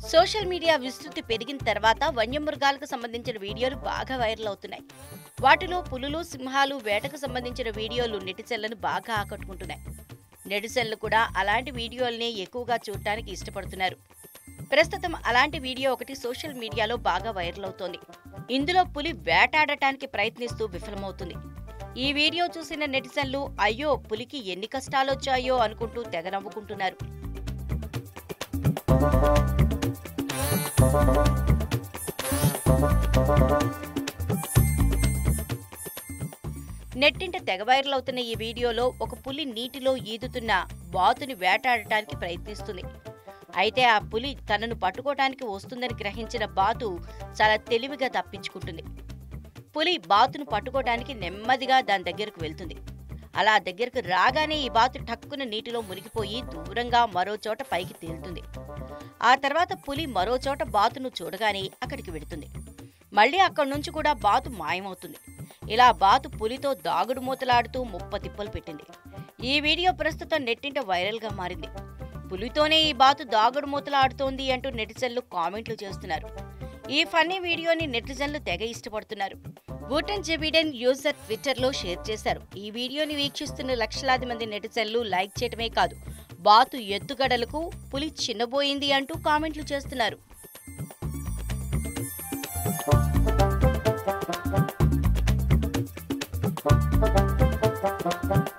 Social media విస్తృతి పెరిగిన తర్వాత వన్యమృగాలకు సంబంధించిన వీడియోలు బాగా వైరల్ అవుతున్నాయి వాటిలో పులులు సింహాలు వేటకు సంబంధించిన వీడియోలు నెటిజన్లను బాగా ఆకట్టుకుంటున్నాయి నెటిజన్లు కూడా అలాంటి వీడియోల్ని ఎక్కువగా చూడటానికి ఇష్టపడుతున్నారు ప్రస్తుతం అలాంటి వీడియో ఒకటి సోషల్ మీడియాలో బాగా వైరల్ అవుతోంది ఇందులో పులి వేటాడటానికి ప్రయత్నిస్తూ విఫలమవుతుంది ఈ వీడియో చూసిన నెటిజన్లు అయ్యో పులికి ఎన్ని కష్టాలొచ్చాయో అనుకుంటూ తెగ నవ్వుకుంటున్నారు నెట్టింట తెగ వైరల్ అవుతున్న ఈ వీడియోలో ఒక పులి నీటిలో ఈదుతున్న బాతుని వేటాడటానికి ప్రయత్నిస్తుంది అయితే ఆ పులి తనను పట్టుకోవటానికి వస్తుందని గ్రహించిన బాతు చాలా తెలివిగా తప్పించుకుంటుంది పులి బాతును పట్టుకోవటానికి నెమ్మదిగా దాని దగ్గరకు వెళ్తుంది అలా దగ్గరకు రాగానే ఈ బాతు టక్కున నీటిలో మునిగిపోయి దూరంగా మరో చోట పైకి తేలుతుంది ఆ తర్వాత పులి మరో చోట బాతును చూడగానే అక్కడికి వెడుతుంది మళ్ళీ అక్కడి నుంచి కూడా బాతు మాయమవుతుంది ఇలా బాతు పులితో దాగుడు మూతలాడుతూ ముప్ప తిప్పలు పెట్టింది ఈ వీడియో ప్రస్తుతం నెట్టింట వైరల్గా మారింది పులితోనే ఈ బాతు దాగుడు మూతలాడుతోంది అంటూ నెటిజన్లు కామెంట్లు చేస్తున్నారు ఈ ఫన్నీ వీడియోని నెటిజన్లు తెగ ఇష్టపడుతున్నారు బూటన్ జెబిడెన్ యూజర్ ట్విట్టర్లో షేర్ చేశారు ఈ వీడియోని వీక్షిస్తున్న లక్షలాది మంది నెటిజన్లు లైక్ చేయటమే కాదు బాతు ఎత్తుగడలకు పులి చిన్నబోయింది అంటూ కామెంట్లు చేస్తున్నారు Thank you.